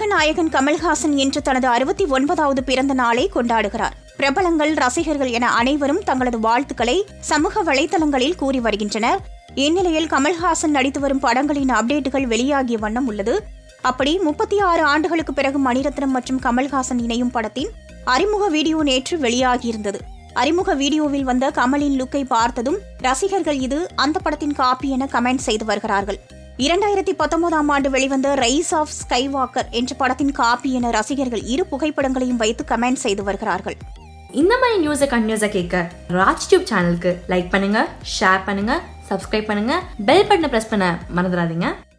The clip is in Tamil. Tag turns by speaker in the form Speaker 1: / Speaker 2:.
Speaker 1: உலக நாயகன் கமல்ஹாசன் இன்று தனது அறுபத்தி ஒன்பதாவது பிறந்த நாளை கொண்டாடுகிறார் பிரபலங்கள் ரசிகர்கள் என அனைவரும் தங்களது வாழ்த்துக்களை சமூக வலைதளங்களில் கூறி வருகின்றனர் இந்நிலையில் கமல்ஹாசன் நடித்து வரும் படங்களின் அப்டேட்டுகள் வெளியாகிய வண்ணம் உள்ளது அப்படி முப்பத்தி ஆறு ஆண்டுகளுக்கு பிறகு மணிரத்னம் மற்றும் கமல்ஹாசன் இணையும் படத்தின் அறிமுக வீடியோ நேற்று வெளியாகியிருந்தது அறிமுக வீடியோவில் வந்த கமலின் லுக்கை பார்த்ததும் ரசிகர்கள் இது அந்த படத்தின் காப்பி என கமெண்ட் செய்து வருகிறார்கள் இரண்டாயிரத்தி பத்தொன்பதாம் ஆண்டு வெளிவந்த ரைஸ் ஆஃப் ஸ்கைவாக்கர் என்ற படத்தின் காப்பி என ரசிகர்கள் இரு புகைப்படங்களையும் வைத்து கமெண்ட் செய்து வருகிறார்கள்
Speaker 2: இந்த மாதிரி நியூஸை கண்டினியூஸாக கேட்க ராஜ் டியூப் சேனலுக்கு லைக் பண்ணுங்க ஷேர் பண்ணுங்க சப்ஸ்கிரைப் பண்ணுங்க பெல் பட்டனை ப்ரெஸ் பண்ண மறந்துடாதீங்க